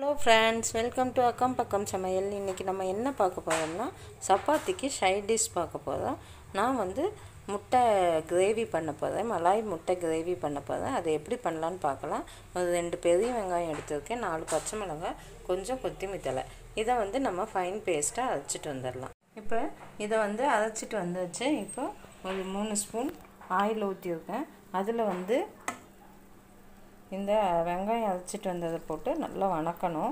hello friends welcome to அக்கம் பக்கம் சமையல் இன்றைக்கி நம்ம என்ன பார்க்க போகிறோம்னா சப்பாத்திக்கு சைட் டிஷ் பார்க்க போகிறோம் நான் வந்து முட்டை கிரேவி பண்ண போகிறேன் மலாய் முட்டை கிரேவி பண்ண போகிறேன் அதை எப்படி பண்ணலான்னு பார்க்கலாம் ஒரு ரெண்டு பெரிய வெங்காயம் எடுத்திருக்கேன் நாலு பச்சை மிளகாய் கொஞ்சம் கொத்தமல்லி தழை இதை வந்து நம்ம ஃபைன் பேஸ்ட்டாக அரைச்சிட்டு வந்துடலாம் இப்போ இதை வந்து அரைச்சிட்டு வந்தாச்சு இப்போ ஒரு மூணு ஸ்பூன் ஆயில் ஊற்றிருக்கேன் அதில் வந்து இந்த வெங்காயம் அரைச்சிட்டு வந்ததை போட்டு நல்லா வணக்கணும்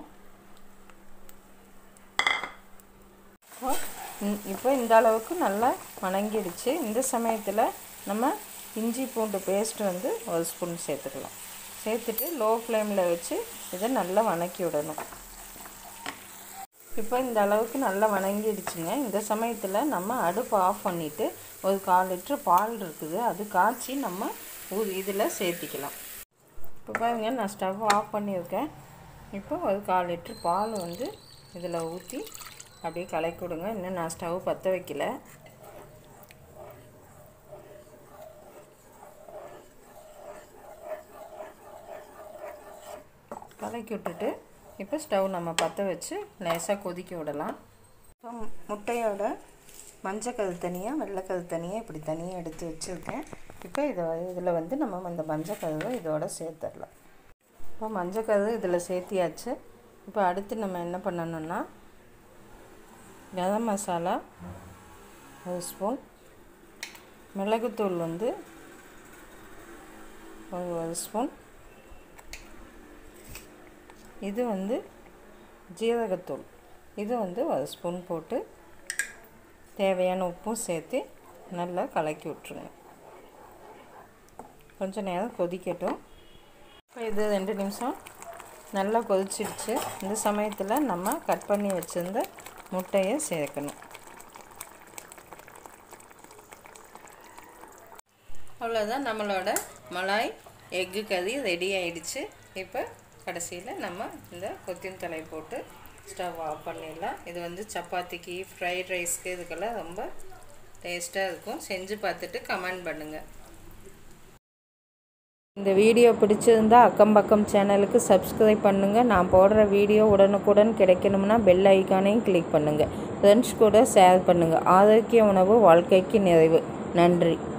இப்போ இந்- இப்போ இந்த அளவுக்கு நல்லா வணங்கிடுச்சு இந்த சமயத்தில் நம்ம இஞ்சி பூண்டு பேஸ்ட் வந்து ஒரு ஸ்பூன் சேர்த்துக்கலாம் சேர்த்துட்டு லோ ஃப்ளேமில் வச்சு இதை நல்லா வணக்கி விடணும் இப்போ இந்த அளவுக்கு நல்லா வணங்கிடுச்சுங்க இந்த சமயத்தில் நம்ம அடுப்பு ஆஃப் பண்ணிவிட்டு ஒரு கால் லிட்ரு பால் இருக்குது அது காய்ச்சி நம்ம ஊ இதில் சேர்த்திக்கலாம் இப்போ பாருங்க நான் ஸ்டவ் ஆஃப் பண்ணியிருக்கேன் இப்போ ஒரு கால் லிட்ரு பால் வந்து இதில் ஊற்றி அப்படியே கலக்கி விடுங்க இன்னும் நான் ஸ்டவ் பற்ற வைக்கல கலக்கி விட்டுட்டு இப்போ ஸ்டவ் நம்ம பற்ற வச்சு லேசாக கொதிக்க விடலாம் இப்போ முட்டையோட மஞ்சக்கரு தனியாக வெள்ளைக்கரு தனியாக இப்படி தனியாக எடுத்து வச்சுருக்கேன் இப்போ இதை இதில் வந்து நம்ம இந்த மஞ்சக்கருவை இதோட சேர்த்துடலாம் இப்போ மஞ்சக்கரு இதில் சேர்த்தியாச்சு இப்போ அடுத்து நம்ம என்ன பண்ணணும்னா கரம் மசாலா ஒரு ஸ்பூன் மிளகுத்தூள் வந்து ஒரு ஒரு ஸ்பூன் இது வந்து ஜீரகத்தூள் இது வந்து ஒரு ஸ்பூன் போட்டு தேவையான உப்பும் சேர்த்து நல்லா கலக்கி விட்ருங்க கொஞ்சம் நேரம் கொதிக்கட்டும் இப்போ இது ரெண்டு நிமிஷம் நல்லா கொதிச்சிடுச்சு இந்த சமயத்தில் நம்ம கட் பண்ணி வச்சுருந்த முட்டையை சேர்க்கணும் அவ்வளோதான் நம்மளோட மலாய் எக்கு கறி ரெடி ஆயிடுச்சு இப்போ கடைசியில் நம்ம இந்த கொத்தின் தலை போட்டு ஸ்டவ் ஆஃப் பண்ணிடலாம் இது வந்து சப்பாத்திக்கு ஃப்ரைட் ரைஸ்க்கு இதுக்கெல்லாம் ரொம்ப டேஸ்ட்டாக இருக்கும் செஞ்சு பார்த்துட்டு கமெண்ட் பண்ணுங்கள் இந்த வீடியோ பிடிச்சிருந்தா அக்கம் பக்கம் சேனலுக்கு சப்ஸ்கிரைப் பண்ணுங்கள் நான் போடுற வீடியோ உடனுக்குடன் கிடைக்கணும்னா பெல் ஐக்கானையும் கிளிக் பண்ணுங்கள் ஃப்ரெண்ட்ஸ் கூட ஷேர் பண்ணுங்கள் ஆரோக்கிய உணவு வாழ்க்கைக்கு நிறைவு நன்றி